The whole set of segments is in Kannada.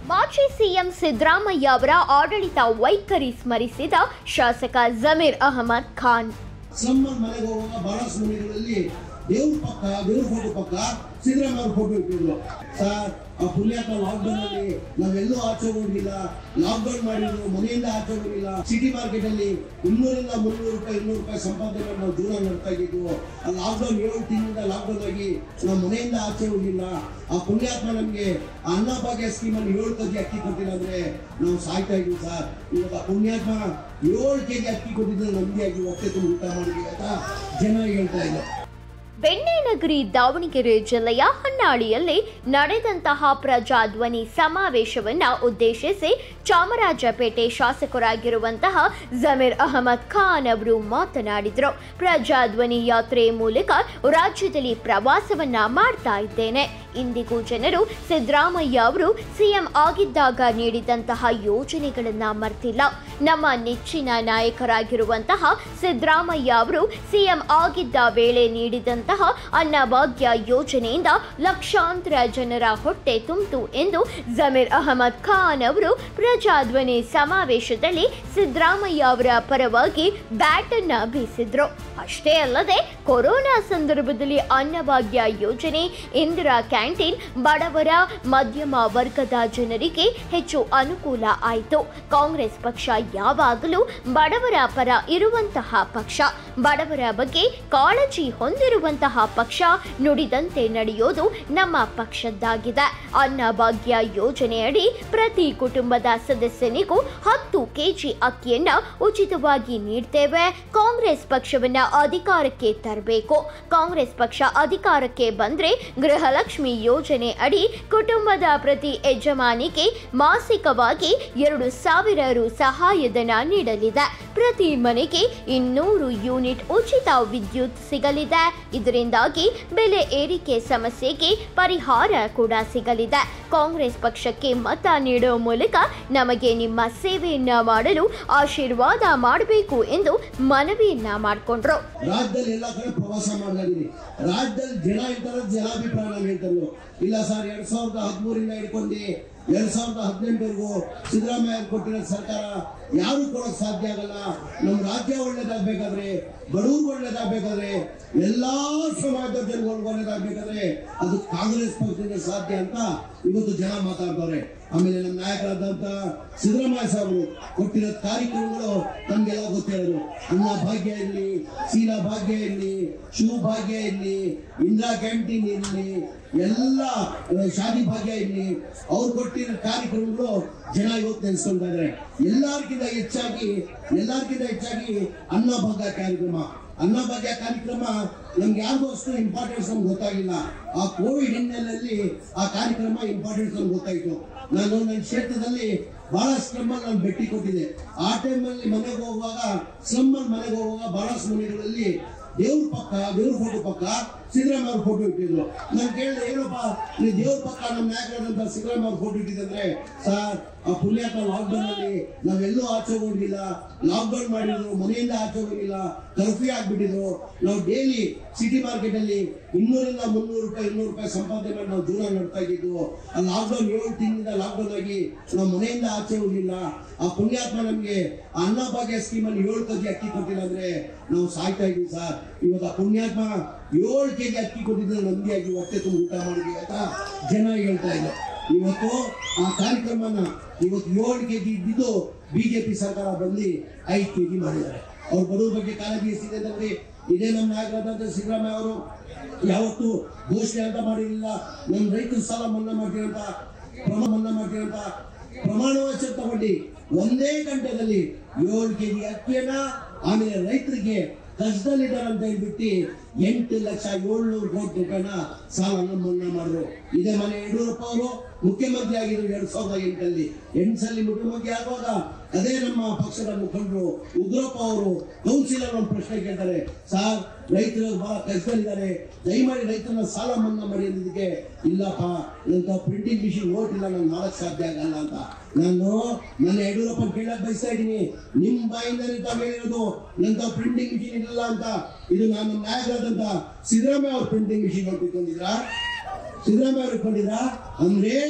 ಮಾಜಿ ಸಿಎಂ ಸಿದ್ದರಾಮಯ್ಯ ಅವರ ಆಡಳಿತ ವೈಖರಿ ಸ್ಮರಿಸಿದ ಶಾಸಕ ಜಮೀರ್ ಅಹಮದ್ ಖಾನ್ ಸ್ಲಮ್ಮರ್ ಮನೆಗೆ ಹೋಗುವಾಗ ಬಹಳಷ್ಟು ಮನೆಗಳಲ್ಲಿ ದೇವ್ರ ಪಕ್ಕ ದೇವ್ರ ಫೋಟೋ ಪಕ್ಕ ಸಿದ್ದರಾಮಯ್ಯ ಅವ್ರ ಫೋಟೋ ಇಟ್ಟಿದ್ರು ಸರ್ ಆ ಪುಣ್ಯಾತ್ಮ ಲಾಕ್ಡೌನ್ ಅಲ್ಲಿ ನಾವೆಲ್ಲೂ ಆಚೆ ಹೋಗಿಲ್ಲ ಲಾಕ್ಡೌನ್ ಮಾಡಿದ್ರು ಮನೆಯಿಂದ ಆಚೆ ಹೋಗಿಲ್ಲ ಸಿಟಿ ಮಾರ್ಕೆಟ್ ಅಲ್ಲಿ ಇನ್ನೂರಿಂದ ಮುನ್ನೂರು ರೂಪಾಯಿ ಇನ್ನೂರು ರೂಪಾಯಿ ಸಂಪಾದನೆ ಮಾಡಿ ನಾವು ಜೀವನ ಮಾಡ್ತಾ ಇದ್ದಿದ್ದು ಆ ಲಾಕ್ಡೌನ್ ಏಳು ತಿಂಗಳಿಂದ ಲಾಕ್ಡೌನ್ ಆಗಿ ನಾವು ಮನೆಯಿಂದ ಆಚೆ ಹೋಗಿಲ್ಲ ಆ ಪುಣ್ಯಾತ್ಮ ನಮಗೆ ಅನ್ನಭಾಗ್ಯ ಸ್ಕೀಮ್ ಅಲ್ಲಿ ಏಳು ಕೆಜಿ ಅಕ್ಕಿ ಕೊಟ್ಟಿಲ್ಲ ಅಂದ್ರೆ ನಾವು ಸಾಯ್ತಾ ಇದ್ವಿ ಸರ್ ಇವಾಗ ಆ ಪುಣ್ಯಾತ್ಮ ಏಳು ಕೆಜಿ ಅಕ್ಕಿ ಕೊಟ್ಟಿದ್ರೆ ನಮ್ದಿಯಾಗಿ ಹೊಟ್ಟೆ ತುಂಬ ಊಟ ಮಾಡಿದ್ವಿ ಅಂತ ಜನ ಹೇಳ್ತಾ ಇದ್ದಾರೆ ಬೆಣ್ಣೆನಗರಿ ದಾವಣಗೆರೆ ಜಿಲ್ಲೆಯ ಹೊನ್ನಾಳಿಯಲ್ಲಿ ನಡೆದಂತಹ ಪ್ರಜಾಧ್ವನಿ ಸಮಾವೇಶವನ್ನ ಉದ್ದೇಶಿಸಿ ಚಾಮರಾಜಪೇಟೆ ಶಾಸಕರಾಗಿರುವಂತಹ ಜಮೀರ್ ಅಹಮದ್ ಖಾನ್ ಅವರು ಮಾತನಾಡಿದರು ಪ್ರಜಾಧ್ವನಿ ಯಾತ್ರೆ ಮೂಲಕ ರಾಜ್ಯದಲ್ಲಿ ಪ್ರವಾಸವನ್ನ ಮಾಡ್ತಾ ಇದ್ದೇನೆ ಇಂದಿಗೂ ಜನರು ಸಿದ್ದರಾಮಯ್ಯ ಅವರು ಸಿಎಂ ಆಗಿದ್ದಾಗ ನೀಡಿದಂತಹ ಯೋಜನೆಗಳನ್ನ ಮರ್ತಿಲ್ಲ ನಮ್ಮ ನೆಚ್ಚಿನ ನಾಯಕರಾಗಿರುವಂತಹ ಸಿದ್ದರಾಮಯ್ಯ ಅವರು ಸಿಎಂ ಆಗಿದ್ದ ವೇಳೆ ನೀಡಿದಂತಹ ಅನ್ನಭಾಗ್ಯ ಯೋಜನೆಯಿಂದ ಲಕ್ಷಾಂತರ ಜನರ ಹೊಟ್ಟೆ ತುಂಬಿತು ಎಂದು ಜಮೀರ್ ಅಹಮದ್ ಖಾನ್ ಅವರು ಪ್ರಜಾಧ್ವನಿ ಸಮಾವೇಶದಲ್ಲಿ ಸಿದ್ದರಾಮಯ್ಯ ಅವರ ಪರವಾಗಿ ಬ್ಯಾಟ್ ಅನ್ನ ಬೀಸಿದ್ರು ಅಷ್ಟೇ ಅಲ್ಲದೆ ಕೊರೋನಾ ಸಂದರ್ಭದಲ್ಲಿ ಅನ್ನಭಾಗ್ಯ ಯೋಜನೆ ಇಂದಿರಾ ಕ್ಯಾಂಟೀನ್ ಬಡವರ ಮಧ್ಯಮ ವರ್ಗದ ಜನರಿಗೆ ಹೆಚ್ಚು ಅನುಕೂಲ ಆಯಿತು ಕಾಂಗ್ರೆಸ್ ಪಕ್ಷ ಯಾವಾಗಲೂ ಬಡವರ ಪರ ಇರುವಂತಹ ಪಕ್ಷ ಬಡವರ ಬಗ್ಗೆ ಕಾಳಜಿ ಹೊಂದಿರುವಂತಹ ಪಕ್ಷ ನುಡಿದಂತೆ ನಡೆಯೋದು ನಮ್ಮ ಪಕ್ಷದ್ದಾಗಿದೆ ಅನ್ನಭಾಗ್ಯ ಯೋಜನೆಯಡಿ ಪ್ರತಿ ಕುಟುಂಬದ ಸದಸ್ಯನಿಗೂ ಹತ್ತು ಕೆಜಿ ಅಕ್ಕಿಯನ್ನ ಉಚಿತವಾಗಿ ನೀಡ್ತೇವೆ ಕಾಂಗ್ರೆಸ್ ಪಕ್ಷವನ್ನ ಅಧಿಕಾರಕ್ಕೆ ತರಬೇಕು ಕಾಂಗ್ರೆಸ್ ಪಕ್ಷ ಅಧಿಕಾರಕ್ಕೆ ಬಂದ್ರೆ ಗೃಹಲಕ್ಷ್ಮಿ ಯೋಜನೆ ಅಡಿ ಕುಟುಂಬದ ಪ್ರತಿ ಯಜಮಾನಿಗೆ ಮಾಸಿಕವಾಗಿ ಎರಡು ಸಾವಿರ ರು ಸಹಾಯಧನ ನೀಡಲಿದೆ ಪ್ರತಿ ಮನೆಗೆ ಇನ್ನೂರು ಯೂನಿಟ್ ಉಚಿತ ವಿದ್ಯುತ್ ಸಿಗಲಿದೆ ಇದರಿಂದಾಗಿ ಬೆಲೆ ಏರಿಕೆ ಸಮಸ್ಯೆಗೆ ಪರಿಹಾರ ಕೂಡ ಸಿಗಲಿದೆ ಕಾಂಗ್ರೆಸ್ ಪಕ್ಷಕ್ಕೆ ಮತ ನೀಡುವ ಮೂಲಕ ನಮಗೆ ನಿಮ್ಮ ಸೇವೆಯನ್ನ ಮಾಡಲು ಆಶೀರ್ವಾದ ಮಾಡಬೇಕು ಎಂದು ಮನವಿಯನ್ನ ಮಾಡಿಕೊಂಡ್ರು ರಾಜ್ಯದಲ್ಲಿ ಎಲ್ಲ ಕಡೆ ಪ್ರವಾಸ ಮಾಡ್ತಾ ಇದೀನಿ ರಾಜ್ಯದಲ್ಲಿ ಜನ ಹೇಳ್ತಾರೆ ಜನಾಭಿಪ್ರಾಯ ಹೇಳ್ತಾರೆ ಇಲ್ಲ ಸರ್ ಎರಡ್ ಸಾವಿರದ ಹದಿಮೂರಿಂದ ಹಿಡ್ಕೊಂಡು ಎರಡ್ ಸಾವಿರದ ಹದಿನೆಂಟವರೆಗೂ ಸಿದ್ದರಾಮಯ್ಯ ಅವ್ರು ಕೊಟ್ಟಿರೋ ಸರ್ಕಾರ ಯಾರು ಕೊಡೋಕ್ ಸಾಧ್ಯ ಆಗಲ್ಲ ನಮ್ಮ ರಾಜ್ಯ ಒಳ್ಳೇದಾಗ್ಬೇಕಾದ್ರೆ ಬಡವ್ರಿಗೆ ಒಳ್ಳೇದಾಗ್ಬೇಕಾದ್ರೆ ಎಲ್ಲಾ ಸಮಾಜದ ಜನಗಳಿಗೆ ಒಳ್ಳೇದಾಗ್ಬೇಕಾದ್ರೆ ಅದು ಕಾಂಗ್ರೆಸ್ ಪಕ್ಷದಿಂದ ಸಾಧ್ಯ ಅಂತ ಇವತ್ತು ಜನ ಮಾತಾಡ್ತಾರೆ ಆಮೇಲೆ ನಮ್ಮ ನಾಯಕರಾದಂತ ಸಿದ್ದರಾಮಯ್ಯ ಸಾಹೇಬರು ಕೊಟ್ಟಿರೋ ಕಾರ್ಯಕ್ರಮಗಳು ನಮ್ಗೆಲ್ಲ ಗೊತ್ತಿರೋದು ಅನ್ನ ಭಾಗ್ಯ ಇರಲಿ ಶೀಲಾ ಭಾಗ್ಯ ಇರಲಿ ಶಿವ ಭಾಗ್ಯ ಇರಲಿ ಇಂದಿರಾ ಕ್ಯಾಂಟೀನ್ ಇರಲಿ ಎಲ್ಲ ಅಹ್, ಶಾದಿ ಭಾಗ್ಯ ಇರಲಿ ಅವ್ರು ಕೊಟ್ಟಿರೋ ಕಾರ್ಯಕ್ರಮಗಳು ಜನ ಇವತ್ತು ನೆನೆಸ್ಕೊಂತಾ ಇದ್ದಾರೆ ಎಲ್ಲಾರ್ಕಿಂತ ಹೆಚ್ಚಾಗಿ ಎಲ್ಲಾರ್ಕಿಂತ ಹೆಚ್ಚಾಗಿ ಅನ್ನ ಭಾಗ್ಯ ಕಾರ್ಯಕ್ರಮ ಅನ್ನಭಾಗ್ಯ ಕಾರ್ಯಕ್ರಮ ನಮ್ಗೆ ಯಾರಿಗೂ ಅಷ್ಟು ಇಂಪಾರ್ಟೆನ್ಸ್ ನಮ್ಗೆ ಗೊತ್ತಾಗಿಲ್ಲ ಆ ಕೋವಿಡ್ ಹಿನ್ನೆಲೆಯಲ್ಲಿ ಆ ಕಾರ್ಯಕ್ರಮ ಇಂಪಾರ್ಟೆನ್ಸ್ ನಮ್ಗೆ ಗೊತ್ತಾಯ್ತು ನಾನು ನನ್ನ ಕ್ಷೇತ್ರದಲ್ಲಿ ಬಹಳ ಸ್ಲಮ್ ನಾನು ಭೇಟಿ ಕೊಟ್ಟಿದ್ದೆ ಆ ಟೈಮಲ್ಲಿ ಮನೆಗೆ ಹೋಗುವಾಗ ಸ್ಲಮ್ ಮನೆಗೆ ಹೋಗುವಾಗ ಬಹಳಷ್ಟು ಮನೆಗಳಲ್ಲಿ ದೇವ್ರ ಪಕ್ಕ ದೇವ್ರ ಫೋಟೋ ಪಕ್ಕ ಸಿದ್ದರಾಮಯ್ಯ ಅವ್ರ ಫೋಟೋ ಇಟ್ಟಿದ್ರು ನಾನು ಕೇಳಿದೆ ಏನಪ್ಪ ನೀವು ದೇವ್ರ ಪಕ್ಕ ನಮ್ಮ ನಾಯಕರಾದಂತ ಸಿದ್ದರಾಮಯ್ಯ ಅವ್ರ ಫೋಟೋ ಇಟ್ಟಿದ್ರೆ ಸರ್ ಆ ಪುಣ್ಯಾತ್ಮ ಲಾಕ್ಡೌನ್ ಅಲ್ಲಿ ನಾವೆಲ್ಲೂ ಆಚೆ ಹೋಗಿಲ್ಲ ಲಾಕ್ಡೌನ್ ಮಾಡಿದ್ರು ಮನೆಯಿಂದ ಆಚೆ ಹೋಗಿಲ್ಲ ಕರ್ಫ್ಯೂ ಆಗ್ಬಿಟ್ಟಿದ್ರು ನಾವು ಡೈಲಿ ಸಿಟಿ ಮಾರ್ಕೆಟ್ ಅಲ್ಲಿ ಇನ್ನೂರಿಂದ ಮುನ್ನೂರು ರೂಪಾಯಿ ಇನ್ನೂರು ರೂಪಾಯಿ ಸಂಪಾದನೆ ಮಾಡಿ ನಾವು ಜೀವನ ಮಾಡ್ತಾ ಇದ್ದಿದ್ದು ಆ ಲಾಕ್ಡೌನ್ ಏಳು ತಿಂಗಳಿಂದ ಲಾಕ್ಡೌನ್ ಆಗಿ ನಾವು ಮನೆಯಿಂದ ಆಚೆ ಹೋಗಿಲ್ಲ ಆ ಪುಣ್ಯಾತ್ಮ ನಮಗೆ ಅನ್ನಭಾಗ್ಯ ಸ್ಕೀಮ್ ಅಲ್ಲಿ ಏಳು ಕೆಜಿ ಅಕ್ಕಿ ಕೊಟ್ಟಿಲ್ಲ ಅಂದ್ರೆ ನಾವು ಸಾಯ್ತಾ ಇದ್ವಿ ಸರ್ ಇವಾಗ ಆ ಪುಣ್ಯಾತ್ಮ ಏಳು ಕೆಜಿ ಅಕ್ಕಿ ಕೊಟ್ಟಿದ್ರೆ ನಮ್ದಿಯಾಗಿ ಹೊಟ್ಟೆ ತುಂಬ ಊಟ ಮಾಡಿದ್ವಿ ಅಂತ ಜನ ಹೇಳ್ತಾ ಇದ್ದಾರೆ ಇವತ್ತು ಆ ಕಾರ್ಯಕ್ರಮನ ಇವತ್ತು ಏಳು ಕೆಜಿ ಇದ್ದಿದ್ದು ಬಿಜೆಪಿ ಸರ್ಕಾರ ಬಂದು ಐದು ಕೆಜಿ ಮಾಡಿದ್ದಾರೆ ಅವ್ರ ಬಡವ್ರ ಬಗ್ಗೆ ಕಾಳಜಿ ಎಷ್ಟಿದೆ ಅಂತಂದ್ರೆ ಇದೇ ನಮ್ಮ ನಾಯಕರಾದಂತ ಸಿದ್ದರಾಮಯ್ಯ ಅವರು ಯಾವತ್ತು ಘೋಷಣೆ ಅಂತ ಮಾಡಿರಲಿಲ್ಲ ನಮ್ಮ ರೈತರ ಸಾಲ ಮನ್ನಾ ಮಾಡ್ತೀವಿ ಅಂತ ಪ್ರಮಾಣ ಮನ್ನಾ ಮಾಡ್ತೀವಿ ಅಂತ ಪ್ರಮಾಣ ವಚನ ತಗೊಂಡು ಒಂದೇ ಗಂಟೆದಲ್ಲಿ ಏಳು ಕೆಜಿ ಅಕ್ಕಿಯನ್ನ ಆಮೇಲೆ ರೈತರಿಗೆ ಕಷ್ಟದಲ್ಲಿದ್ದಾರೆ ಅಂತ ಹೇಳ್ಬಿಟ್ಟು ಎಂಟು ಲಕ್ಷ ಏಳ್ನೂರು ಕೋಟಿ ರೂಪಾಯಿನ ಸಾಲವನ್ನು ಮನ್ನಾ ಮಾಡಿದ್ರು ಇದೇ ಮನೆ ಯಡಿಯೂರಪ್ಪ ಅವರು ಮುಖ್ಯಮಂತ್ರಿ ಆಗಿದ್ರು ಎರಡ್ ಸಾವಿರದ ಎಂಟಲ್ಲಿ ಎಂಟು ಸಲ ಮುಖ್ಯಮಂತ್ರಿ ಆಗುವಾಗ ಅದೇ ನಮ್ಮ ಪಕ್ಷದ ಮುಖಂಡರು ಉಗ್ರಪ್ಪ ಅವರು ಕೌನ್ಸಿಲರ್ ಒಂದು ಪ್ರಶ್ನೆ ಕೇಳ್ತಾರೆ ಸರ್ ರೈತರು ಬಹಳ ಕಷ್ಟದಲ್ಲಿದ್ದಾರೆ ದಯಮಾಡಿ ರೈತರನ್ನ ಸಾಲ ಮನ್ನಾ ಮಾಡಿ ಅಂದಿದ್ದಕ್ಕೆ ಇಲ್ಲಪ್ಪ ನಂತ ಪ್ರಿಂಟಿಂಗ್ ಮಿಷಿನ್ ನೋಟ್ ಇಲ್ಲ ನಾನು ಮಾಡಕ್ ಸಾಧ್ಯ ಆಗಲ್ಲ ಅಂತ ನಾನು ನನ್ನ ಯಡಿಯೂರಪ್ಪ ಕೇಳಕ್ ಬಯಸ್ತಾ ಇದ್ದೀನಿ ನಿಮ್ ಬಾಯಿಂದನೇ ತಾವು ಹೇಳಿರೋದು ನಂತ ಪ್ರಿಂಟಿಂಗ್ ಮಿಷಿನ್ ಇಲ್ಲ ಅಂತ ಇದು ನಾನು ನಾಯಕರಾದಂತ ಸಿದ್ದರಾಮಯ್ಯ ಅವ್ರ ಪ್ರಿಂಟಿಂಗ್ ಮಿಷಿನ್ ನೋಟ್ ಇಟ್ಕೊಂಡಿದ್ರಾ ಸಿದ್ದರಾಮಯ್ಯ ಅವರು ಇಟ್ಕೊಂಡಿದ್ರಾ ಅಂದ್ರೆ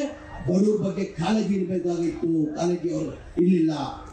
ಬಡವ್ರ ಬಗ್ಗೆ ಕಾಳಜಿ ಇರಬೇಕಾಗಿತ್ತು ಕಾಳಜಿ ಅವರು ಇರಲಿಲ್ಲ